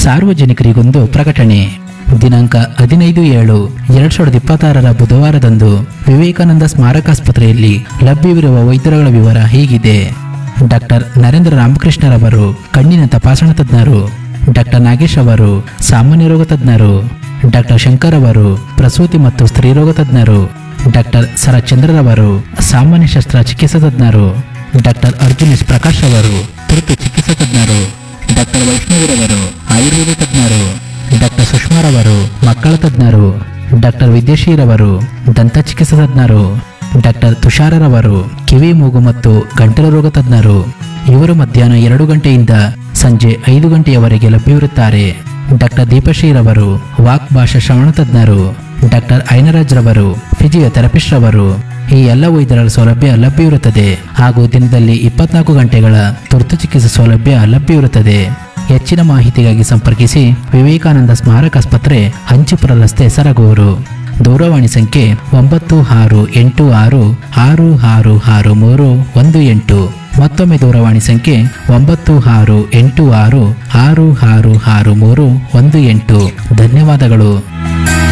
ಸಾರ್ವಜನಿಕರಿಗೊಂದು ಪ್ರಕಟಣೆ ದಿನಾಂಕ ಹದಿನೈದು ಏಳು ಎರಡ್ ಸಾವಿರದ ಇಪ್ಪತ್ತಾರರ ಬುಧವಾರದಂದು ವಿವೇಕಾನಂದ ಸ್ಮಾರಕಾಸ್ಪತ್ರೆಯಲ್ಲಿ ಲಭ್ಯವಿರುವ ವೈದ್ಯರುಗಳ ವಿವರ ಹೀಗಿದೆ ಡಾಕ್ಟರ್ ನರೇಂದ್ರ ರಾಮಕೃಷ್ಣರವರು ಕಣ್ಣಿನ ತಪಾಸಣಾ ತಜ್ಞರು ಡಾಕ್ಟರ್ ನಾಗೇಶ್ ಅವರು ಸಾಮಾನ್ಯ ರೋಗ ತಜ್ಞರು ಡಾಕ್ಟರ್ ಶಂಕರ್ ಅವರು ಪ್ರಸೂತಿ ಮತ್ತು ಸ್ತ್ರೀರೋಗ ತಜ್ಞರು ಡಾಕ್ಟರ್ ಸರಚಂದ್ರರವರು ಸಾಮಾನ್ಯ ಶಸ್ತ್ರ ಚಿಕಿತ್ಸಾ ತಜ್ಞರು ಡಾಕ್ಟರ್ ಅರ್ಜುನ್ ಎಸ್ ಪ್ರಕಾಶ್ ಅವರು ತುರ್ತು ಚಿಕಿತ್ಸಾ ತಜ್ಞರು ಡಾಕ್ಟರ್ ವೈಷ್ಣವಿರವರು ಆಯುರ್ವೇದ ತಜ್ಞರು ಡಾಕ್ಟರ್ ಸುಷ್ಮಾರವರು ಮಕ್ಕಳ ತಜ್ಞರು ಡಾಕ್ಟರ್ ವಿದ್ಯಶೀರವರು ದಂತ ಚಿಕಿತ್ಸಾ ತಜ್ಞರು ಡಾಕ್ಟರ್ ತುಷಾರರವರು ಕಿವಿ ಮೂಗು ಮತ್ತು ಗಂಟಲು ರೋಗ ತಜ್ಞರು ಇವರು ಮಧ್ಯಾಹ್ನ ಎರಡು ಗಂಟೆಯಿಂದ ಸಂಜೆ ಐದು ಗಂಟೆಯವರೆಗೆ ಲಭ್ಯವಿರುತ್ತಾರೆ ಡಾಕ್ಟರ್ ದೀಪಶ್ರೀರವರು ವಾಕ್ ಭಾಷಾ ಶ್ರವಣ ತಜ್ಞರು ಡಾಕ್ಟರ್ ಐನರಾಜ್ ರವರು ಫಿಸಿಯೋಥೆರಪಿಸ್ಟ್ ರವರು ಈ ಎಲ್ಲ ವೈದ್ಯರ ಸೌಲಭ್ಯ ಲಭ್ಯವಿರುತ್ತದೆ ಹಾಗೂ ದಿನದಲ್ಲಿ ಇಪ್ಪತ್ನಾಲ್ಕು ಗಂಟೆಗಳ ತುರ್ತು ಚಿಕಿತ್ಸೆ ಸೌಲಭ್ಯ ಲಭ್ಯವಿರುತ್ತದೆ ಹೆಚ್ಚಿನ ಮಾಹಿತಿಗಾಗಿ ಸಂಪರ್ಕಿಸಿ ವಿವೇಕಾನಂದ ಸ್ಮಾರಕ ಆಸ್ಪತ್ರೆ ಹಂಚಿಪುರ ರಸ್ತೆ ಸರಗೂರು ದೂರವಾಣಿ ಸಂಖ್ಯೆ ಒಂಬತ್ತು ಆರು ಎಂಟು ಆರು ಆರು ಆರು ಆರು ಮೂರು ಒಂದು ಎಂಟು ಮತ್ತೊಮ್ಮೆ ದೂರವಾಣಿ ಸಂಖ್ಯೆ ಒಂಬತ್ತು ಆರು ಎಂಟು ಆರು ಆರು ಆರು ಆರು ಮೂರು ಒಂದು ಎಂಟು ಧನ್ಯವಾದಗಳು